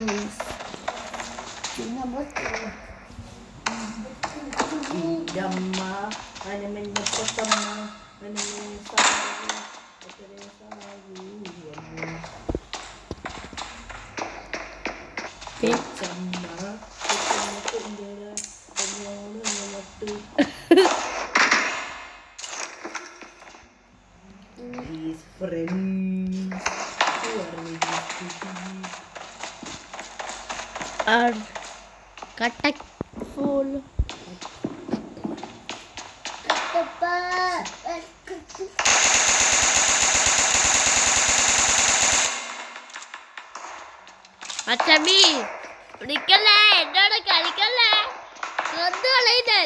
ഇതമ്മ അനമെന്ന പൊട്ടമ്മ അനമെന്ന സാധു അക്കരെ സാധു അമ്മ ചമ്മ കൊച്ചമ്മ കൊണ്ടര കല്യാണം നട്ട് His friends who are with his city. और कटक फूल അച്ചമ്മി വിളിക്കല്ലേ എന്നോട് കളിക്കല്ലേ കൊന്നു കളയുന്നേ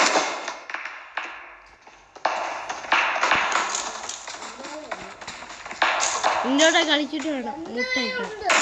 എന്നോട് കളിച്ചിട്ട് വേണം മുട്ടയിട്ട്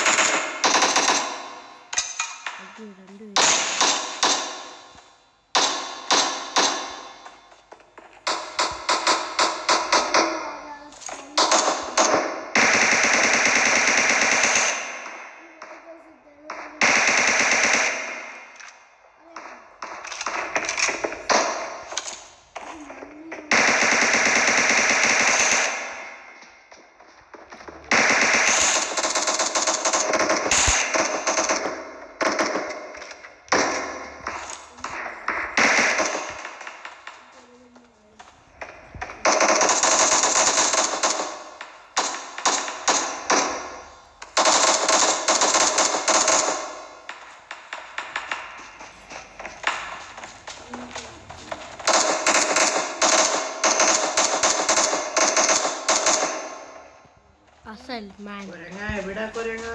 അസൽ മാൻ കൊരങ്ങ എവിടെ കൊരങ്ങ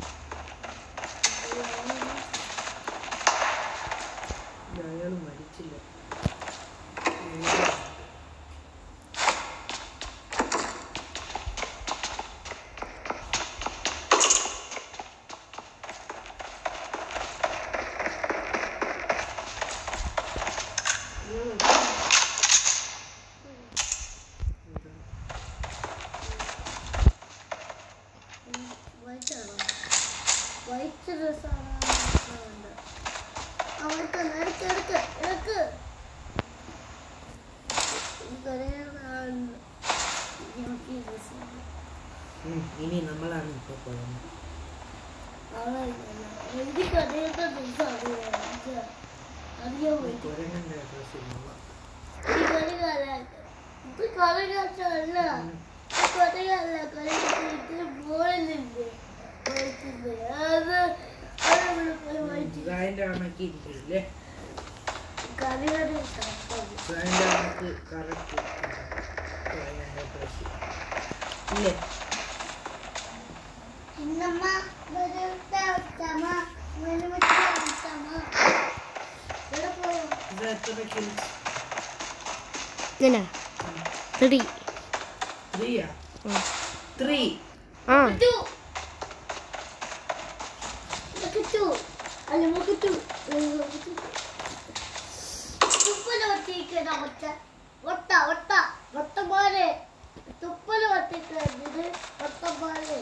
അയാൾ മരിച്ചില്ല വൈറ്റ് ഡ്രസ്സാണ് അവർക്ക് എടുക്ക് എടുക്ക് എടുക്ക് ഉം, ഇനി നമ്മളാണ് ഇപ്പൊ കൊരങ്ങ എനിക്ക് അറിയാത്ത ഡ്രസ്സാണ് അറിയാൻ ഈ പറ്റും കൊരങ്ങന്റെ ഡ്രസ് ഇത് കറികാല ഇത് കറികാച്ചല്ല കറികാല കറികാച്ചിട്ട് ബോളിലുണ്ട് വൈറ്റിന്റെ അത് അതവിടെ പോയി വൈറ്റ് അതിന്റെ കണക്ക് ഇരിക്കില്ലേ കറികറി അതിന്റെ കണക്ക് കറക്റ്റ് കൊരങ്ങന്റെ ഡ്രസ് ഇല്ലേ ഇന്നമ്മ വരട്ടമ്മ വെളുമറ്റമ്മ ഇവിടെ പോയോ ഇത് എത്ര കിൽസ് ഇങ്ങനെ ത്രീ ത്രീയാ ത്രീ ആ Two. Look at two. അല്ല നമുക്ക് two. തുപ്പല് ഒട്ടിക്കുന്ന ഒറ്റ ഒട്ട ഒട്ട ഒട്ട പോലെ തുപ്പല് ഒട്ടിക്കുന്നത് ഒട്ട പോലെ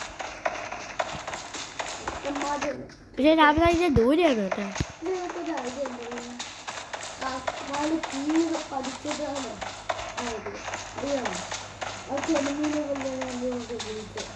പക്ഷെ രാമനാഥിന്റെ ദൂരെയാണ് കേട്ടോ നിനക്കൊരു ഐഡിയ ഉണ്ടല്ലോ നാല് തീരെ പഠിച്ചതാണ് അറിയാമോ ആ ചെറുമീനെ കൊണ്ടുവന്ന് വിളിച്ചത്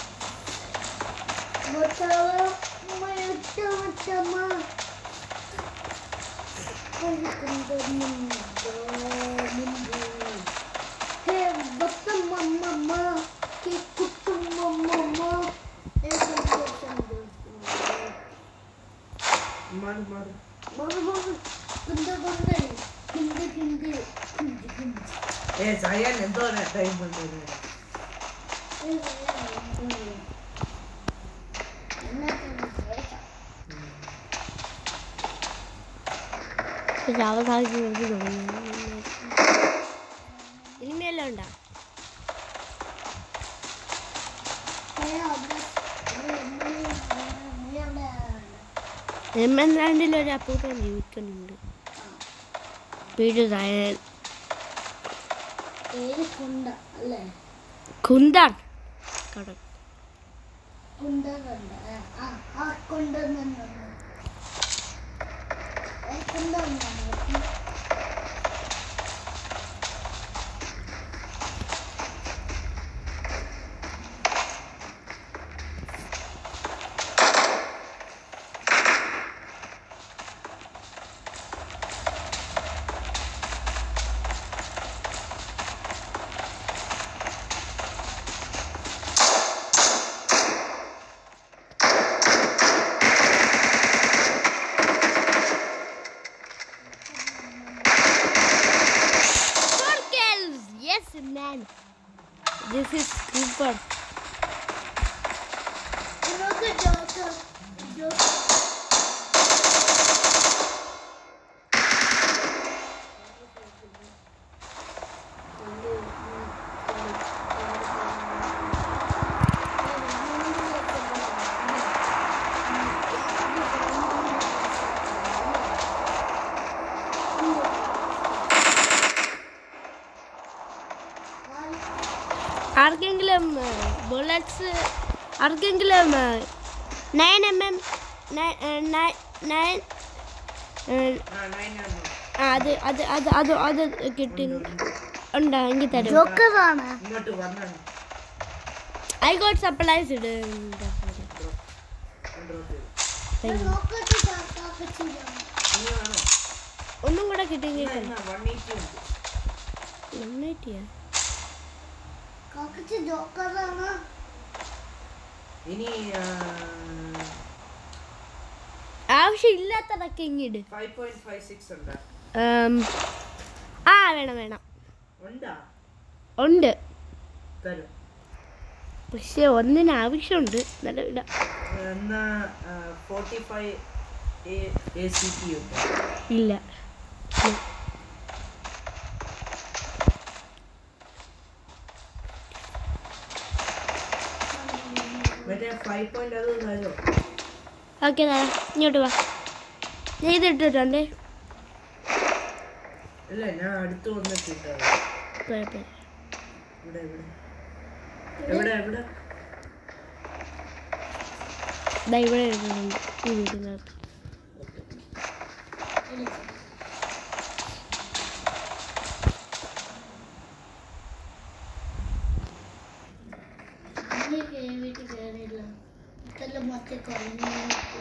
മാറി മാറി ഏ സയാൻ എന്തോ ടൈം കൊണ്ടുവരുന്നത് രാമനാഥിന് നമുക്ക് തുടങ്ങി ഇനിമയെല്ലാം ഉണ്ടാ എം എൻ ലാൻഡിൽ ഒരു അപ്പൂപ്പൻ ജീവിക്കുന്നുണ്ട് പേര് ദയൻ പേര് കൊണ്ട അല്ലേ കുന്താൻ കട കൊണ്ടുവന്നുണ്ട് ആ ആ കൊണ്ടുവന്നു കൊണ്ടുവന്നു Four kills! Yes, man. This is super. നമുക്ക് ജോക്കർ ജോക്കർ ആർക്കെങ്കിലും ബുള്ളറ്റ്സ് ആർക്കെങ്കിലും നയൻ എം എം നയൻ ആ നൈൻ ആണോ അത് അത് അത് അത് അത് കിട്ടി ഉണ്ടോ എങ്കിൽ തരും ജോക്കറാണ് ഇങ്ങോട്ട് വന്നു ഐ ഗോട്ട് സപ്ലൈസ് ഇട് നോക്കട്ടെ ചാക്കാക്ക് ചെയ്യാം ഇനി വേണോ ഒന്നും കൂടെ കിട്ടിയെങ്കിൽ വൺ എയ്റ്റി ഉണ്ട് നന്നായിട്ടിയാ കാക്കച്ച് ജോക്കറാണ് ഇനി ആവശ്യമില്ലാത്തതൊക്കെ ഇങ്ങിട് ഫൈവ് പോയിന്റ് ഫൈവ് സിക്സ് ഉണ്ടാ ആ വേണം വേണം ഉണ്ടാ ഉണ്ട് തരും പക്ഷെ ഒന്നിന് ആവശ്യമുണ്ട് നല്ല ഇടാം എന്നാ forty five A C P ഉണ്ട് ഇല്ല മറ്റേ ഫൈവ് പോയിന്റ് അത് തരോ ഓക്കെ തരാം ഇങ്ങോട്ട് വാ ഞാൻ ഇത് ഇട്ടിട്ടുണ്ടേ ഇല്ല ഞാൻ അടുത്ത് വന്നിട്ട് ഇട്ടത് കുഴപ്പമില്ല ഇവിടെ എവിടെ എവിടെ എവിടെ ദാ ഇവിടെ ഇടുന്നുണ്ട് ഈ വീടിനകത്ത് അങ്ങനെ കേറിയിട്ട് കേറില്ല ഇതെല്ലാം മറ്റേ കുറഞ്ഞ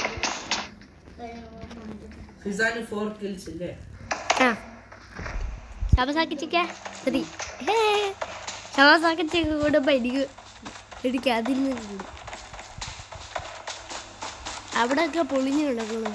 ഫിസാന് ഫോർ കിൽസ് ഇല്ലേ ആ ശവസാക്കി ചിക്ക ത്രീ ശവസാക്കി ചിക്ക കൂടുമ്പോ എനിക്ക് എനിക്ക് അതിൽ നിന്ന് കൂടും അവിടെയൊക്കെ പൊളിഞ്ഞു കിടക്കണം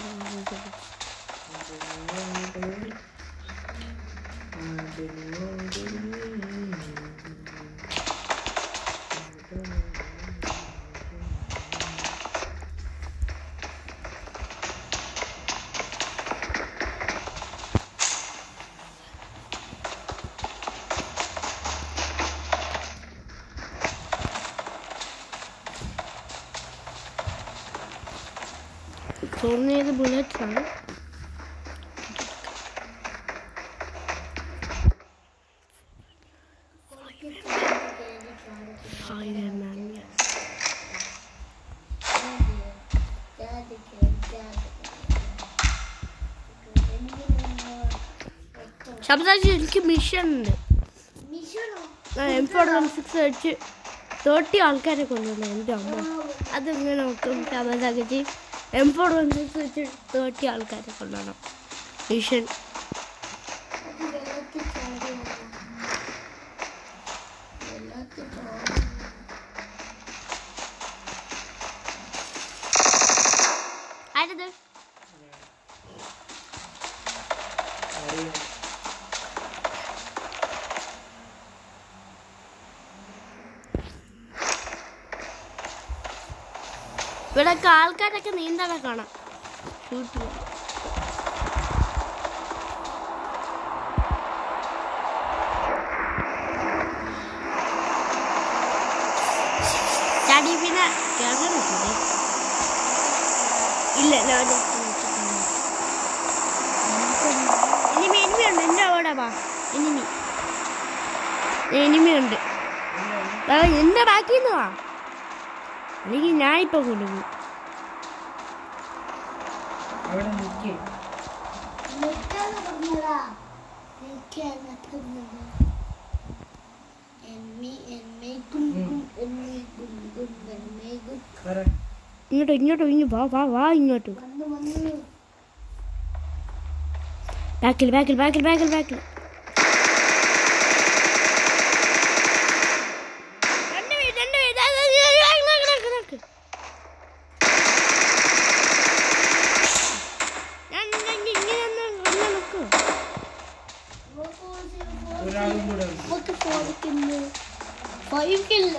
തോന്നിയത് ബുള്ളറ്റ്സ് ആണ് Fireman, yes. ശബ്ദാജി എനിക്ക് മിഷൻ ഉണ്ട് എം ഫോർ വൺ സിക്സ് വെച്ച് തേർട്ടി ആൾക്കാരെ കൊണ്ടുവന്നു എൻ്റെ അമ്മ അതിങ്ങനെ നോക്കും ശബ്ദാജി എം ഫോർ വൺ സിക്സ് വെച്ച് തേർട്ടി ആൾക്കാരെ കൊണ്ടുവരണം മിഷൻ ആരത് അറിയാം ഇവിടെയൊക്കെ ആൾക്കാരൊക്കെ നീന്തണ കാണാം ഷൂട്ട് ചെയ്യാൻ ചാടി പിന്നെ കേറാൻ പറ്റില്ലേ ഇല്ല ഞാൻ ഇനിമി എനിമി ഉണ്ട് എൻ്റെ അവിടെ വാ എനിമി എനിമി ഉണ്ട് ആ, എൻ്റെ ബാക്കിൽ നിന്ന് വാ അല്ലെങ്കിൽ ഞാൻ ഇപ്പൊ കൊണ്ടുപോകും അവിടെ നിൽക്കേ നിൽക്കാൻ പറഞ്ഞതാ നിൽക്കാൻ നിൽക്കുന്നത് എമ്മി എമ്മി ഗും ഗും എമ്മി ഗും ഗും എമ്മി ഗും പറ ഇങ്ങോട്ട് ഇങ്ങോട്ട് ഇങ്ങ് വാ വാ വാ ഇങ്ങോട്ട് വന്ന് വന്ന് ബാക്കിൽ ബാക്കിൽ ബാക്കിൽ ബാക്കിൽ ബാക്കിൽ രണ്ട് പേര് രണ്ട് പേര് ദാ, ദാ, ദാ, ദാ, നോക്ക്, നോക്ക്, നോക്ക്. ഞാൻ ഞാൻ ഇങ്ങനെ ഒന്ന് ഒന്ന് നോക്കൂ ഒരാളും കൂടെ ഉണ്ട് നമുക്ക് ഫോണിക്കുന്നു ഫൈവ് കില്ല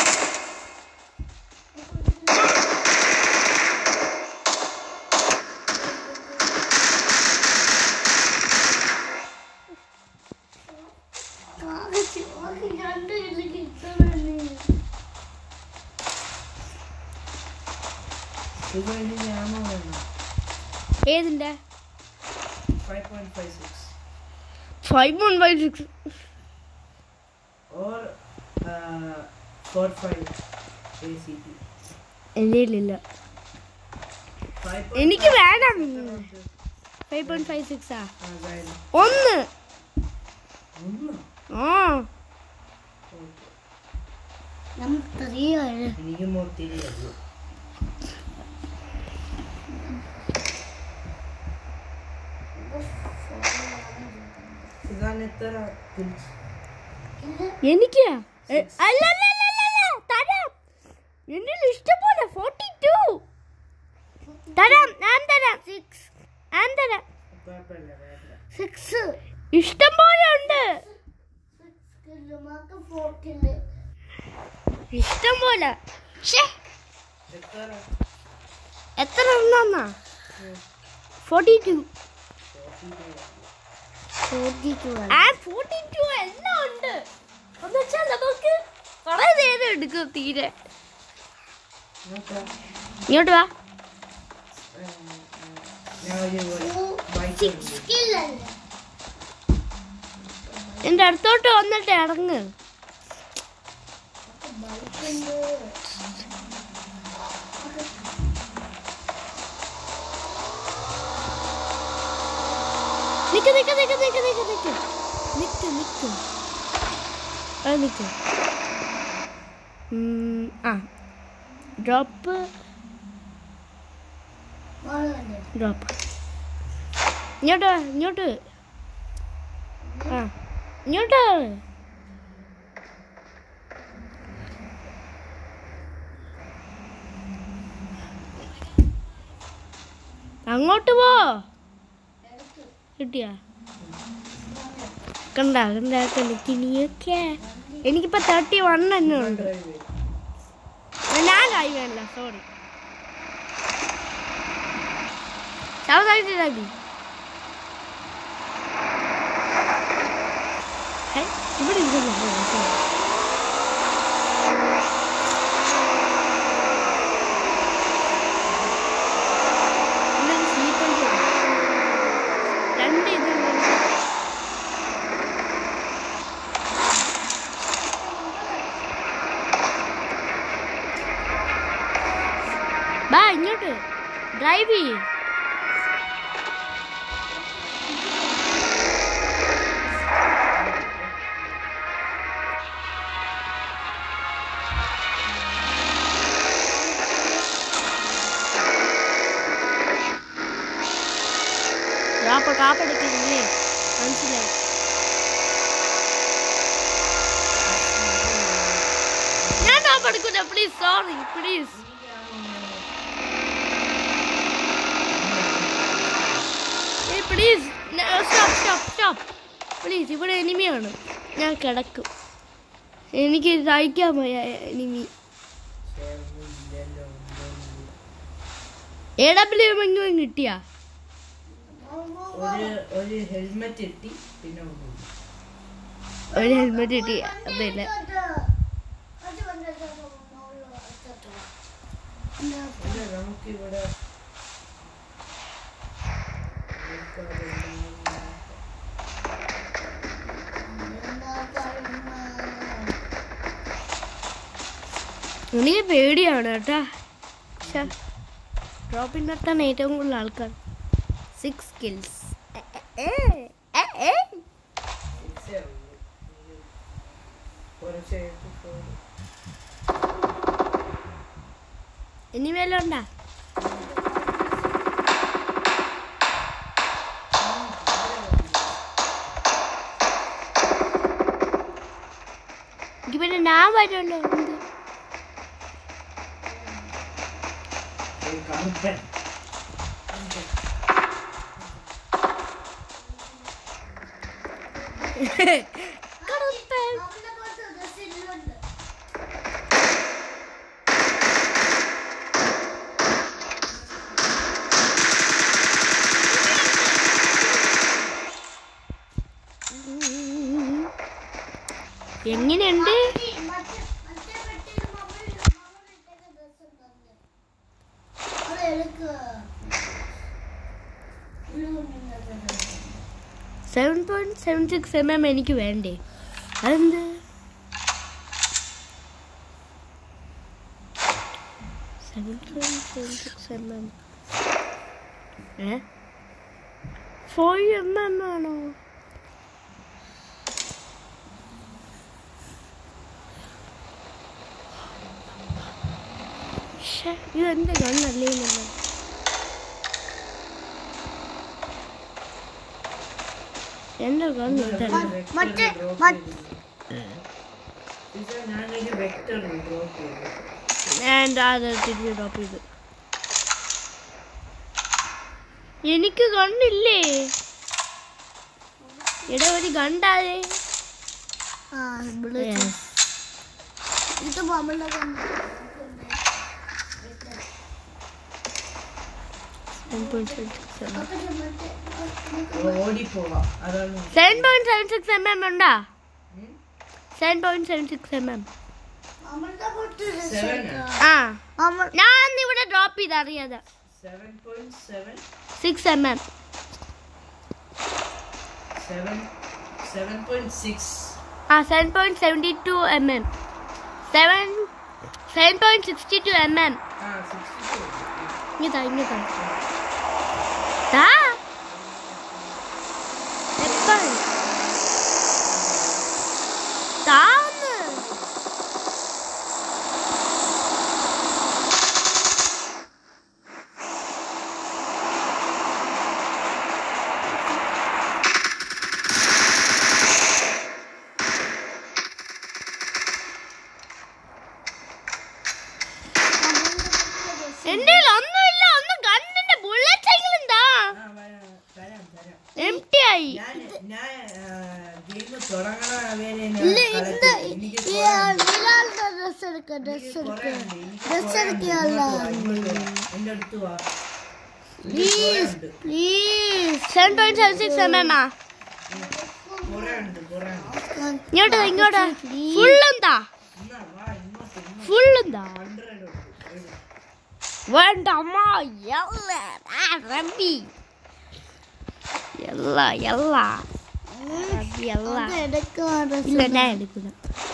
രണ്ട് കില്ല് കിട്ടണേ ഇത് ഇനി ഞാനോ വേണം ഏതിൻ്റെ five point five six five one five six or four five A C P എൻ്റെ ഇല്ല എനിക്ക് വേണം ഫൈവ് പോയിന്റ് ഫൈവ് സിക്സാ അതായത് ഒന്ന് ഒന്ന് ആ നമുക്കറിയാം എനിക്കും ഒത്തിരി അറിയൂ ഇതാണ് എത്ര kills? എനിക്ക് എ, അല്ല അല്ല അല്ല അല്ല, അല്ല തരാം എന്നിൽ ഇഷ്ടംപോലെ ഫോർട്ടി ടു തരാം ഞാൻ തരാം സിക്സ് ഞാൻ തരാം കുഴപ്പമില്ല കുഴപ്പമില്ല സിക്സ് ഇഷ്ടം പോലെ ഉണ്ട് കില്ല് നമുക്ക് ഫോർ കില്ല് ഇഷ്ടം പോലെ ശ്ശേ, എത്ര എത്ര എണ്ണന്നാ ഫോർട്ടി ടു ഫോർട്ടി ടു ആ ഫോർട്ടി ടു എല്ലാം ഉണ്ട് എന്നുവെച്ചാൽ നമുക്ക് കുറെ നേരം എടുക്കും തീരെ നോക്കാം ഇങ്ങോട്ട് വാ ഞാൻ ഒരു ബൈക്ക് സിക്സ് കില്ലല്ലേ എൻ്റെ അടുത്തോട്ട് വന്നിട്ട് ഇറങ്ങ് ബൈക്കുണ്ട് നിക്ക് നിക്ക് നിക്ക് നിക്ക് നിക്ക് നിക്ക് നിക്ക് നിക്ക് ആ നിക്ക് ഉം, ആ ഡ്രോപ്പ് മോളുണ്ട് ഡ്രോപ്പ് ഇങ്ങോട്ട് വാ, ഇങ്ങോട്ട് ആ ഇങ്ങോട്ട് വാ. അങ്ങോട്ട് പോ കിട്ടിയാ കണ്ട കണ്ട കണ്ടിട്ട് നീയൊക്കെ എനിക്കിപ്പോ തേർട്ടി വൺ തന്നെ ഉണ്ട് ഞാൻ കഴിവല്ല സോറി ചാവതായിട്ട് ഇവിടെ ഇരിക്കുന്നു രണ്ട് ഇത് ബാ ഇങ്ങോട്ട് ഡ്രൈവ് ചെയ്യ് കാപ്പ കാപ്പടിക്കുന്നില്ലേ മനസ്സിലായി ഞാൻ കാപ്പടിക്കൂല please sorry please please stop stop stop please ഇവിടെ എനിമിയാണ് ഞാൻ കിടക്കും എനിക്ക് സഹിക്കാൻ പോയ എനിമി എ ഡബ്ല്യു എങ്കിലും കിട്ടിയാ ഒരു ഒരു ഹെൽമെറ്റ് ഇട്ടി പിന്നെ ഒന്നും ഒരു ഹെൽമെറ്റ് കിട്ടി അതില്ല ഇല്ല നമുക്ക് ഇവിടെ എനിക്ക് പേടിയാണ് കേട്ടാ ഡ്രോപ്പിംഗ് നടത്താൻ ഏറ്റവും കൂടുതൽ ആൾക്കാർ സിക്സ് സ്കിൽസ് Six ഏ ഉള്ളൂ. ഇത് കുറച്ച് കഴിഞ്ഞിട്ട് four. ഇനി വല്ലതും ഉണ്ടാ എനിക്ക് പിന്നെ ഞാൻ വരുമല്ലോ എന്ത് ഒരു കറുപ്പൻ. കറുപ്പൻ. അവളുടെ പുറത്ത് dress ഇല്ലുണ്ട്. എങ്ങനെയുണ്ട് ഈ മറ്റേ മറ്റേ പെട്ടിയിൽ മമ്മൾ മമ്മൾ ഇട്ടേക്കുന്ന dress ഉണ്ടല്ലേ? അത് എടുക്കുക. ഉള്ളുകൊണ്ടിരുന്നത് dress. Seven point seven six M M എനിക്ക് വേണ്ടേ അതെന്ത് seven point seven six M M ഏ ഫൈവ് എം എം ആണോ ശ്ശെ, ഇതെന്റെ കണ്ണല്ലേ നമ്മൾ എന്റെ കണ്ണ് ഇതല്ല Vector മറ്റേ drop മറ്റ് ചെയ്തു. ഇത് ഞാനൊരു വെക്ടർ ഡ്രോപ്പ് ചെയ്തു ഞാൻ അത് തിരിച്ച് ഡ്രോപ്പ് ചെയ്തു എനിക്ക് കണ്ടില്ലേ ഇവിടെ ഒരു കണ്ടാലേ ആ വിളിച്ചു ഇത് മമ്മളുടെ കണ്ണ്. പക്കത്ത് മറ്റേ നമുക്ക് ഓടിപ്പോവാ അതാണ് seven point seven six M M ഉണ്ടാ ഉം. Seven point seven six M M മമ്മളുടെ പുറത്ത് dress Seven എടുക്കുക. ആ മമ്മൾ ഞാൻ ഇവിടെ ഡ്രോപ്പ് ചെയ്ത് അറിയാതെ seven point seven six M M seven seven point six ആ seven point seventy two M M seven seven point sixty two M M ആ സിക്സ്റ്റി ടു ഇങ്ങതാ ഇങ്ങതാ ദാ എപ്പോൾ താന്ന് എന്റെ ഒന്നുമില്ല ഒന്ന് കണ്ണിന്റെ ബുള്ളറ്റ് എങ്കിലും താ ആ വരാം തരാം തരാം എം ടി ആയി ഞാൻ ഞാൻ ഗെയിം തുടങ്ങണ വരെ ഞാൻ ഇല്ല കളക്ട് ഇത് ചെയ്യും. എനിക്ക് ഈ കുറെ ഉണ്ട്. നിലാളുടെ ഡ്രസ് എടുക്ക ഡ്രസ് കുറെ എടുക്ക ഉണ്ട്. എനിക്ക് ഡ്രസ് കുറെ ഉണ്ട്. എടുക്കുകയല്ല ഇങ്ങോട്ട് വാ, ഇങ്ങോട്ട് വാ. എന്റെ അടുത്ത് വാ എനിക്ക് കുറെ പ്ലീസ് ഉണ്ട്. Please seven point seven six M M ആ കുറെ ഉണ്ട് കുറെ ഉണ്ട് ഇങ്ങോട്ട് വാ, ഇങ്ങോട്ട് ഫുള്ളും താ എന്നാ വാ ഇങ്ങോട്ട് ഇങ്ങോട്ട് ഫുള്ളും താ ഹൺഡ്രഡ് ഉണ്ട് എഴുത്. വേണ്ട അമ്മ എല്ല ആ, റബ്ബി എല്ല എല്ല റബ്ബി എല്ല അത് എടുക്കുക ഡ്രസ് ഇല്ല ഞാൻ എടുക്കില്ല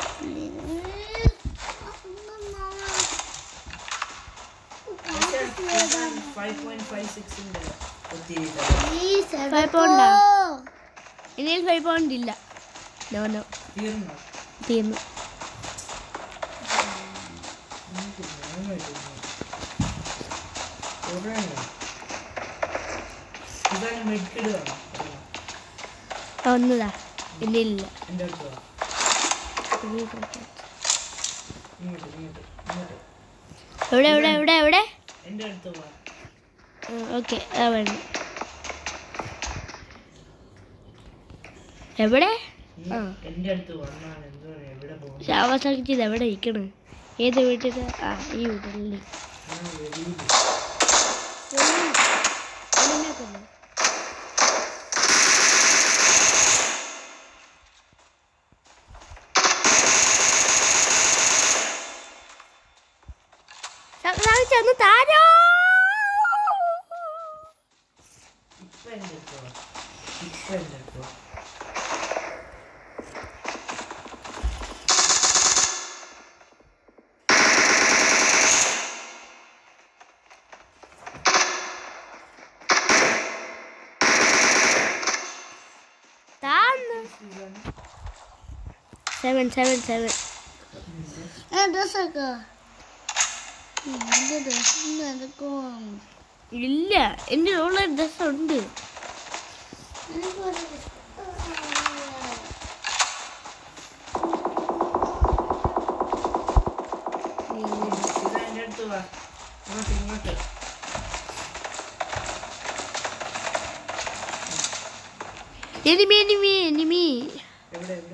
ഫൈവ് പോയിന്റ് ഫൈവ് സിക്സിന്റെ ഒത്തിരി പ്ലീസ് Five pound ആ? ഇനി ഫൈവ് പോയിന്റ് ഇല്ല നോ നോ തീർന്നോ തീർന്നു എനിക്ക് വേണം ഇതൊന്നും. കുറെ ഉണ്ട്. ഇതാണ് മെഡിക്കൽ ഒന്നതാ ഇല്ല ഇല്ല എന്റെ അടുത്ത് വാ ഇങ്ങോട്ട് ഇങ്ങോട്ട് ഇങ്ങോട്ട് എവിടെ എവിടെ എവിടെ എവിടെ എന്റെ അടുത്ത് വാ ഓക്കെ ആ വേണം എവിടെ നീ ആ. എന്റെ അടുത്ത് വന്നാണ് എന്തോ എവിടെ പോകുന്നു ശാവസാക്കി ഇത് എവിടെ ഇരിക്കണ് ഏത് വീട്ടിൽ ആ ഈ വീട്ടിലല്ലേ ഞാൻ വെളിയിൽ ചെന്ന് താരോ ഇപ്പൊ എന്റെ അടുത്ത് വാ ഇപ്പൊ എന്റെ അടുത്ത് വാ സെവൻ സെവൻ സെവൻ ഏ ഡ്രസ്സൊക്കെ എന്റെ ഡ്രസ്സ് എടുക്കും ഇല്ല എൻ്റെ ഉള്ള ഡ്രസ് ഉണ്ട് എനിക്കൊരു ഇത് എൻ്റെ അടുത്ത് വാ ഇങ്ങോട്ട് ഇങ്ങോട്ട് എനിമി എനിമി എനിമി എവിടെ എവിടെ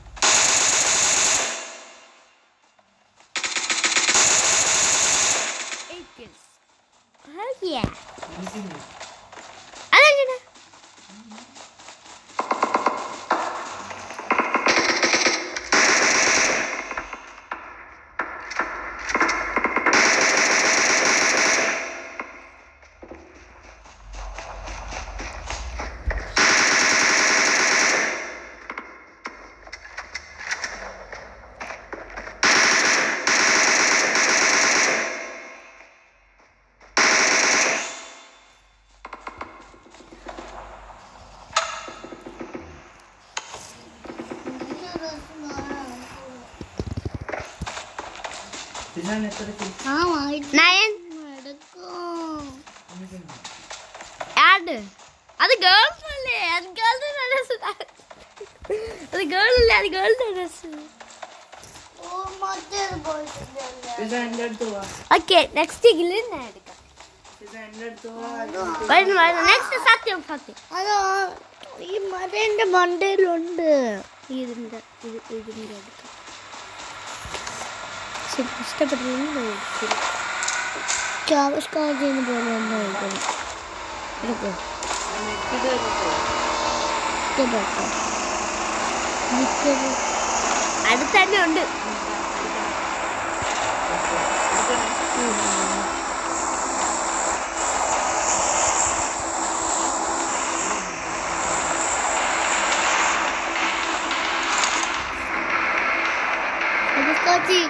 എനിക്കുണ്ട്. അതെങ്ങനെ ഇതാണ് എത്ര കിലോ? ആ വായിട്ട് നയൻ എടുക്കും എനിക്കുണ്ട്. ആഡ് അത് ഗേൾസ് അല്ലേ അത് ഗേൾസിന്റെ ഡ്രസ് അത് ഗേൾ അല്ലേ അത് ഗേളിന്റെ ഡ്രസ് ഓ മറ്റേത് പോയിട്ടുണ്ടല്ലേ ഇത് എൻ്റെ അടുത്ത് വാ ഓക്കെ നെക്സ്റ്റ് ഗില്ലിൽ ഞാൻ എടുക്കാം ഇത് എൻ്റെ അടുത്ത് വാ വരുന്നു വരുന്നു നെക്സ്റ്റ് സത്യം സത്യം അതോ ഈ മതേന്റെ മണ്ടയിലുണ്ട് ഇതിന്റെ ഇത് ഇതിന്റെ എടുക്കാം ശരി ഇഷ്ടപ്പെട്ടില്ലെങ്കിൽ ആവിഷ്കാരം പോലെ ഒന്ന് എടുക്കണം എടുക്കോ ഇത് എടുത്തോ. ഇഷ്ടപ്പെട്ടോ മിക്കത് അടുത്ത് തന്നെ ഉണ്ട് എടുക്കണേ. ആവിഷ്കാരി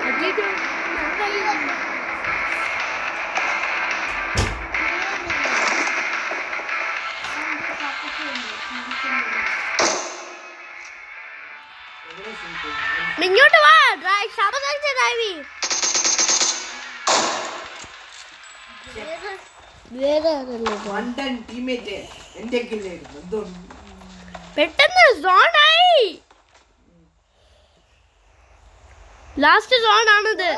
എവിടെ shoot ചെയ്യുന്നത്? ഇങ്ങോട്ട് വാ ഡ്രൈവ് ശബദാഴ്ച ഡ്രൈവി വേറെ ആരല്ലോ വണ്ടൻ ടീമേറ്റ് എൻ്റെ കില്ലായിരുന്നു എന്തുകൊണ്ട് പെട്ടെന്ന് സോണായി ലാസ്റ്റ് സോൺ ആണിത്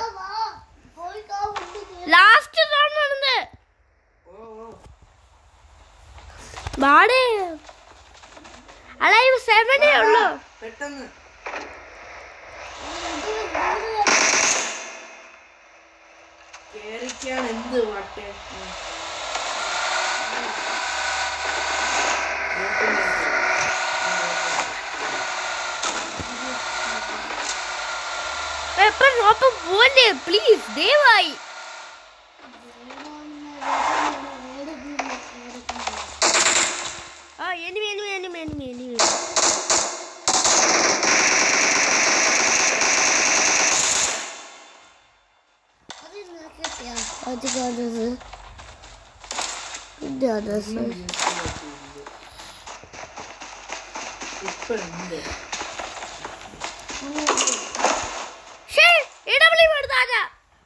ലാസ്റ്റ് സോൺ ആണിത് ഓ ഓ ബാടേ അലൈവ് സെവനേ ഉള്ളൂ പെട്ടെന്ന് കേറിക്കാൻ എന്ത് വട്ടെ ഉം. എപ്പം ഒപ്പം പോലെ പ്ലീസ് ദയവായി ആ enemy enemy enemy enemy enemy അധികാരത് ഇതാണ് ഇപ്പൊ ഉണ്ട് ഷേ ഇടപെടി എടുത്താരാ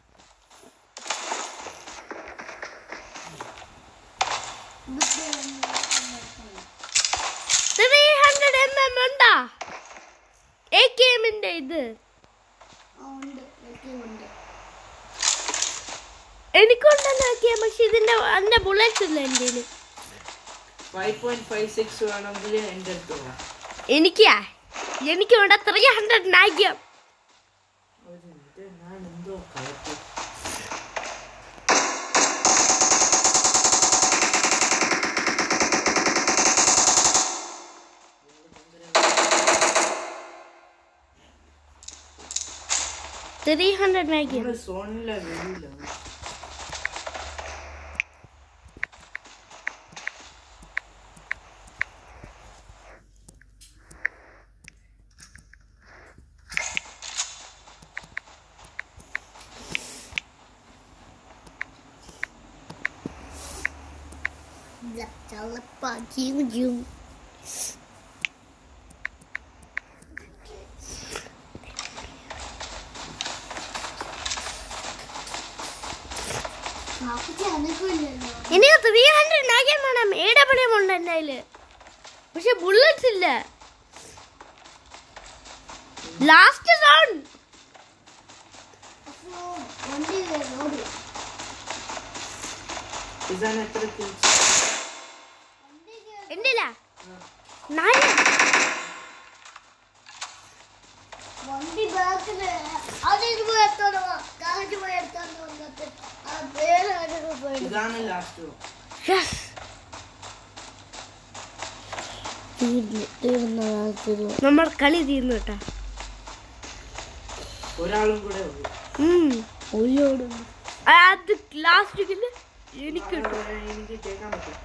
ത്രീ ഹൺഡ്രഡ് എം എം ഉണ്ടാ എ കെ എമ്മിന്റെ ഇത് എനിക്കുണ്ടെന്ന് നോക്കിയാ പക്ഷെ ഇതിന്റെ അതിന്റെ ബുള്ളറ്റ്സ് ഇല്ല എൻ്റെ ഫൈവ് പോയിന്റ് ഫൈവ് സിക്സ് വേണമെങ്കിൽ എൻ്റെ അടുത്ത് വാ എനിക്കാ എനിക്ക് വേണ്ട ത്രീ ഹൺഡ്രഡ് നാഗ്യം ഒരു മിനിറ്റ് ഞാൻ എന്തോ കളത്തി ത്രീ ഹൺഡ്രഡ് നാഗ്യം നമ്മുടെ സോണിലെ വരില്ല ചളപ്പ ജിം ജിം പാപ്പച്ചി അനക്കില്ലല്ലോ എനിക്ക് ത്രീ ഹൺഡ്രഡ് ആക്കിയാൽ വേണം എ ഡബ്ല്യൂ ഉണ്ട് എൻ്റെ കയ്യിൽ പക്ഷെ ബുള്ളറ്റ്സ് ഇല്ല ലാസ്റ്റ് സൗണ്ട് അപ്പൊ വണ്ടി റോഡ് ഇതാണ് എത്ര kills? വണ്ടി എൻ്റെ നാല് വണ്ടി ബാക്കില് അതിന് പോയി എടുത്തോണ്ട് വാ. കാറ്റ് പോയി എടുത്തോണ്ട് വന്നിട്ട് ആ വേറെ ആരെങ്കിലും പോയി എടുക്കും. ഇതാണ് ലാസ്റ്റ് യെസ് തീർന്നു തീർന്നതാ തീർന്നു നമ്മൾ കളി തീർന്നു കേട്ടാ ഒരാളും കൂടെ ഉള്ളു ഒളിയോടും അത് ലാസ്റ്റ് എനിക്ക് കിട്ടും ആ, എനിക്ക് കേൾക്കാൻ പറ്റും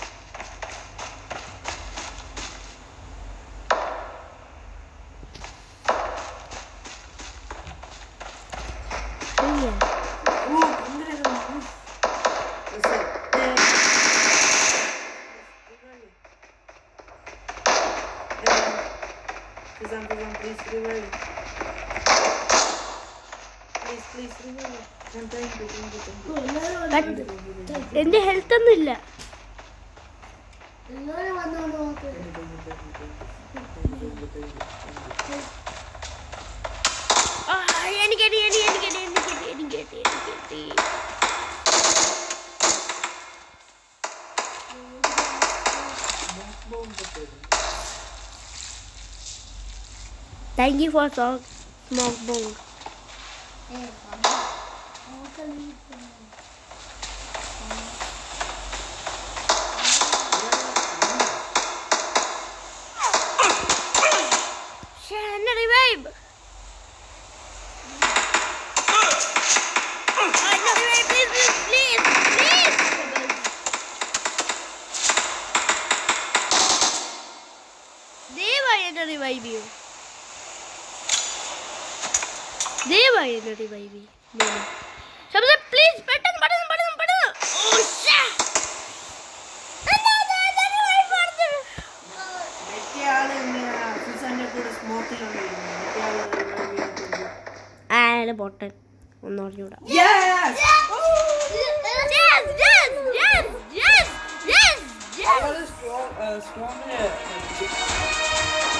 ശരിയാ. ഓ ഭയങ്കര ഉഫ്. രസം. ഏ. ഏ. Fizan, Fizan, please revive. Please, please revive. I'm trying to, trying to, trying to. But എന്റെ ഹെൽത്ത് ഒന്നും ഇല്ല എല്ലാവരും വന്നോണ്ട് നോക്ക്. ആ, എനിക്ക് അടി, എനിക്ക് അടി, എനിക്ക് അടി, എനിക്ക് അടി, എനിക്ക് അടി, എനിക്ക് അടി. Thank you for smoke smoke bomb. ഏ, വന്നോ. നോക്കല്ലേ. Share and revive. Uh, no, revive, please, please, please, please. ദയവായി എന്നെ റിവൈവ് ചെയ്യൂ ദയവായി എന്നെ റിവൈവ് ചെയ്യൂ ശബ്ദം പ്ലീസ് പെട്ടെന്ന് പെട്ടെന്ന് പെട്ടെന്ന് പെട്ടെന്ന് ഓ ശ്ശേ. എന്താ ഇത്? എന്താ revive ആവുന്നത്? മറ്റേ ആള് എങ്ങനെയാ ഫിസാന്റെ കൂടെ സ്മോക്കിലുണ്ടായിരുന്നു മറ്റേ ആള് revive ചെയ്തിട്ടുണ്ട്. ആ അയാള് പൊട്ടൻ ഒന്നും അറിഞ്ഞൂടാ Yes! Yes, yes, yes, yes, yes, yes. അവള് strong- ആ, strong, ആ,